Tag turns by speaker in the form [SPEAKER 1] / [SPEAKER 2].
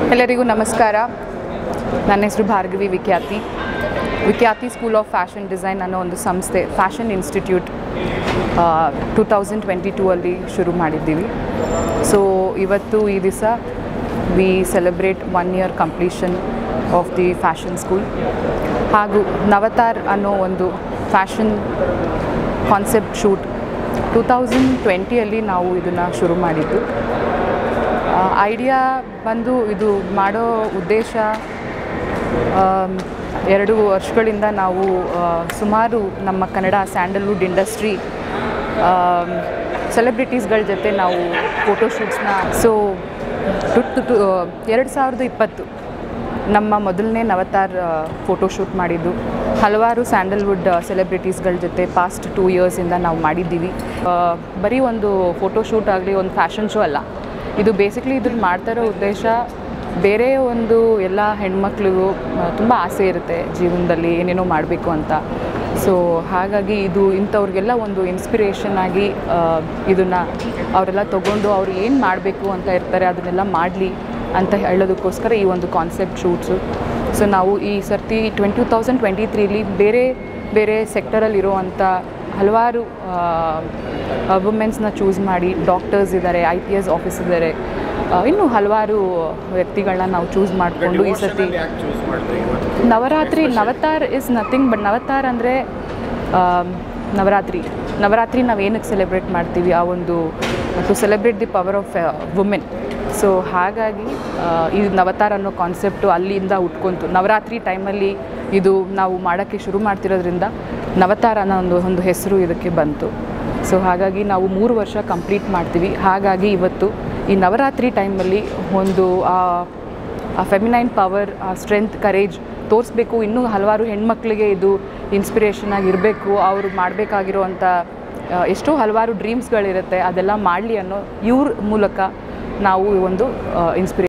[SPEAKER 1] ಎಲ್ಲರಿಗೂ ನಮಸ್ಕಾರ ನನ್ನ ಹೆಸರು Bhargavi Vikhyati Vikhyati school of fashion design ಅನ್ನೋ ಒಂದು ಸಂಸ್ಥೆ fashion institute two thousand twenty two ಅಲ್ಲಿ ಶುರು ಮಾಡಿದ್ದೀವಿ ಸೊ ಇವತ್ತು ಈ ದಿವಸ we celebrate one year completion of the fashion school ಹಾಗೂ ನವತಾರ್ ಅನ್ನೋ ಒಂದು fashion concept shoot two thousand ಟ್ವೆಂಟಿಯಲ್ಲಿ ನಾವು ಇದನ್ನು ಶುರು ಮಾಡಿದ್ದು ಐಡಿಯಾ ಬಂದು ಇದು ಮಾಡೋ ಉದ್ದೇಶ ಆಮ್, ಎರಡು ವರ್ಷಗಳಿಂದ ನಾವು ಆ, ಸುಮಾರು ನಮ್ಮ ಕನ್ನಡ ಸ್ಯಾಂಡಲ್ವುಡ್ ಇಂಡಸ್ಟ್ರಿ ಸೆಲೆಬ್ರಿಟೀಸ್ಗಳ ಜೊತೆ ನಾವು ಫೋಟೋಶೂಟ್ಸ್ನ ಸೊ ಟು ಟು ಎರಡು ಸಾವಿರದ ಇಪ್ಪತ್ತು ನಮ್ಮ ಮೊದಲನೇ ನವತಾರ್ ಫೋಟೋಶೂಟ್ ಮಾಡಿದ್ದು ಹಲವಾರು ಸ್ಯಾಂಡಲ್ವುಡ್ ಸೆಲೆಬ್ರಿಟೀಸ್ಗಳ ಜೊತೆ ಪಾಸ್ಟ್ ಟೂ ಇಯರ್ಸಿಂದ ನಾವು ಮಾಡಿದ್ದೀವಿ ಆ, ಬರೀ ಒಂದು ಫೋಟೋಶೂಟ್ ಆಗಲಿ ಒಂದು ಫ್ಯಾಷನ್ ಶೋ ಅಲ್ಲ ಇದು ಬೇಸಿಕ್ಲಿ ಇದ್ರಲ್ಲಿ ಮಾಡ್ತಾ ಇರೋ ಉದ್ದೇಶ ಬೇರೆ ಒಂದು ಎಲ್ಲ ಹೆಣ್ಮಕ್ಳಿಗೂ ತುಂಬ ಆಸೆ ಇರುತ್ತೆ ಜೀವನದಲ್ಲಿ ಏನೇನೋ ಮಾಡಬೇಕು ಅಂತ ಸೊ ಹಾಗಾಗಿ ಇದು ಇಂಥವ್ರಿಗೆಲ್ಲ ಒಂದು ಇನ್ಸ್ಪಿರೇಷನ್ ಆಗಿ ಇದನ್ನು ಅವರೆಲ್ಲ ತೊಗೊಂಡು ಅವ್ರು ಏನು ಮಾಡಬೇಕು ಅಂತ ಇರ್ತಾರೆ ಅದನ್ನೆಲ್ಲ ಮಾಡಲಿ ಅಂತ ಹೇಳೋದಕ್ಕೋಸ್ಕರ ಈ ಒಂದು ಕಾನ್ಸೆಪ್ಟ್ ಶೂಟ್ಸು ಸೊ ನಾವು ಈ ಸರ್ತಿ ಟ್ವೆಂಟಿ ತೌಸಂಡ್ ಟ್ವೆಂಟಿ ತ್ರೀಲಿ ಬೇರೆ ಬೇರೆ ಸೆಕ್ಟರಲ್ಲಿ ಇರೋವಂಥ ಹಲವಾರು ವುಮೆನ್ಸ್ನ ಚೂಸ್ ಮಾಡಿ ಡಾಕ್ಟರ್ಸ್ ಇದ್ದಾರೆ ಐ ಪಿ ಎಸ್ ಆಫೀಸ್ ಇದ್ದಾರೆ ಆ, ಇನ್ನೂ ಹಲವಾರು ವ್ಯಕ್ತಿಗಳನ್ನ ನಾವು ಚೂಸ್ ಮಾಡಿಕೊಂಡು ಈ ಸರ್ತಿ
[SPEAKER 2] ಚೂಸ್ ಮಾಡಿದ್ರಿ ಇವತ್ತು
[SPEAKER 1] Navaratri Navatar is nothing but Navatar ಅಂದರೆ ನವರಾತ್ರಿ ನವರಾತ್ರಿ ನಾವು ಏನಕ್ಕೆ ಸೆಲೆಬ್ರೇಟ್ ಮಾಡ್ತೀವಿ ಆ ಒಂದು to celebrate the power of women so ಹಾಗಾಗಿ ಆ, ಈ ನವತಾರ್ ಅನ್ನೋ ಕಾನ್ಸೆಪ್ಟು ಅಲ್ಲಿಂದ ಉಟ್ಕೊಂತು ನವರಾತ್ರಿ ಟೈಮಲ್ಲಿ ಇದು ನಾವು ಮಾಡೋಕ್ಕೆ ಶುರು ಮಾಡ್ತಿರೋದ್ರಿಂದ ನವತಾರ್ ಅನ್ನೋ ಒಂದು ಒಂದು ಹೆಸರು ಇದಕ್ಕೆ ಬಂತು ಸೊ ಹಾಗಾಗಿ ನಾವು ಮೂರು ವರ್ಷ ಕಂಪ್ಲೀಟ್ ಮಾಡ್ತೀವಿ ಹಾಗಾಗಿ ಇವತ್ತು ಈ ನವರಾತ್ರಿ ಟೈಮಲ್ಲಿ ಒಂದು ಆ ಆ ಫೆಮಿನೈನ್ ಪವರ್ ಆ ಸ್ಟ್ರೆಂತ್ ಕರೇಜ್ ತೋರಿಸ್ಬೇಕು ಇನ್ನೂ ಹಲವಾರು ಹೆಣ್ಮಕ್ಳಿಗೆ ಇದು ಇನ್ಸ್ಪಿರೇಷನ್ ಆಗಿರಬೇಕು ಅವರು ಮಾಡಬೇಕಾಗಿರುವಂಥ ಎಷ್ಟೋ ಹಲವಾರು ಡ್ರೀಮ್ಸ್ಗಳಿರುತ್ತೆ ಅದೆಲ್ಲ ಮಾಡಲಿ ಅನ್ನೋ ಇವ್ರ ಮೂಲಕ ನಾವು ಒಂದು ಇನ್ಸ್ಪಿರೇ